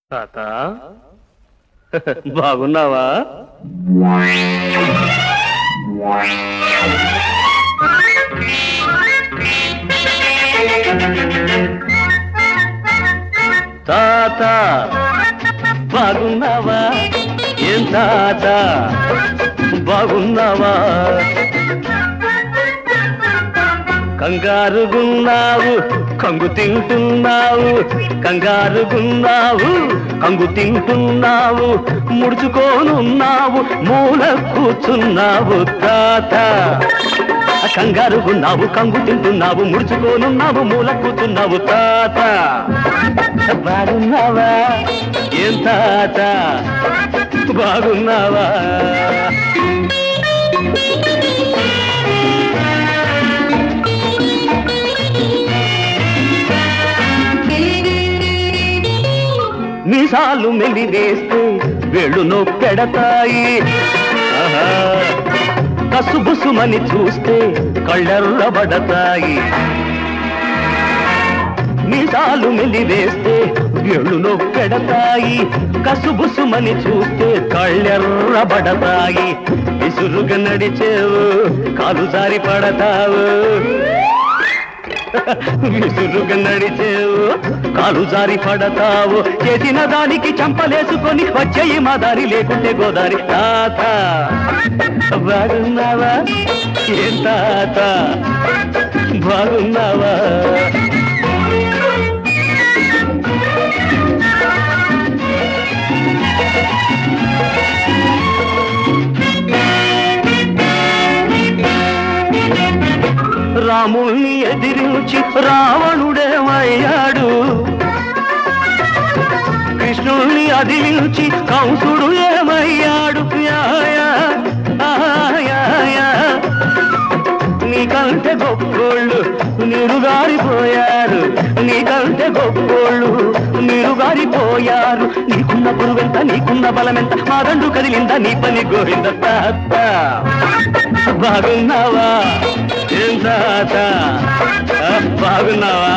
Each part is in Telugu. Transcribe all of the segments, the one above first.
తాత బాగున్నావా తాత బాగున్నావా ఏం తాత బాగున్నావా కంగారుగున్నావు కంగు తింటున్నావు కంగారుగున్నావు కంగు తింటున్నావు ముడుచుకోనున్నావు మూల కూర్చున్నావు తాత కంగారుగున్నావు కంగు తింటున్నావు ముడుచుకోనున్నావు మూల కూర్చున్నావు తాత బాగున్నావా ఏం తాత బాగున్నావా మీసాలు మెలి వేస్తే వేళ్ళు నొక్కెడతాయి ఆహా. కసుబుసుమని చూస్తే కళ్ళెర్రబడతాయి మీసాలు మెలి వేస్తే వేళ్ళు నొక్కెడతాయి కసుబుసుమని చూస్తే కళ్ళెర్రబడతాయి విసురుగా నడిచేవు కాలు జారి పడతావు విసురుగా నడిచేవు కాలు జారి పడతావు చేసిన దానికి చంపలేసుకొని వచ్చేయి మా దారి లేకుంటే గోదారి తాత బాగున్నావా ఏం తాత బాగున్నావా రాముణ్ణి ఎదిరించి రావణుడేమయ్యాడు కృష్ణుణ్ణి అదిలించి కంసుడు ఏమయ్యాడు యా, యా, ఆ, యా, యా. నీకంటే గొప్పోళ్ళు నీరుగారిపోయారు నీకంటే గొప్పోళ్ళు నీరుగారిపోయారు నీకున్న పురువెంత నీకున్న బలమెంత మా దండు కదిలిందా నీ పని గోవింద తాత బాగున్నావా ఏం తాత ఆ, బాగున్నావా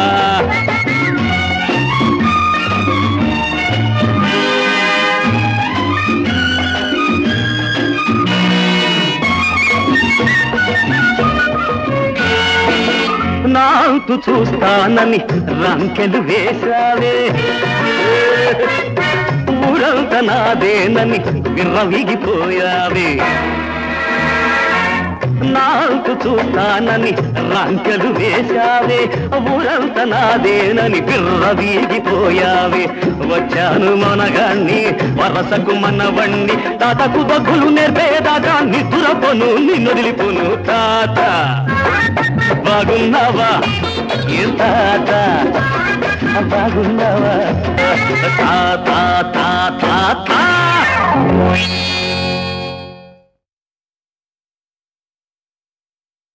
నాంతు చూస్తానని రంకెలు వేశావే ఊరంత నాదేనని విర్రవిగిపోయావే నాంతు చూస్తానని రంకెలు వేశావే ఊరంత నాదేనని విర్రవీగిపోయావే వచ్చాను మనగాన్ని వరసకు మనవణ్ణి తాతకు దగ్గులు నేర్పేదాకా నిద్రపోను నిన్నొదిలిపోను తాత బాగున్నావా ఏం తాత బాగున్నావా తాత తాత తాత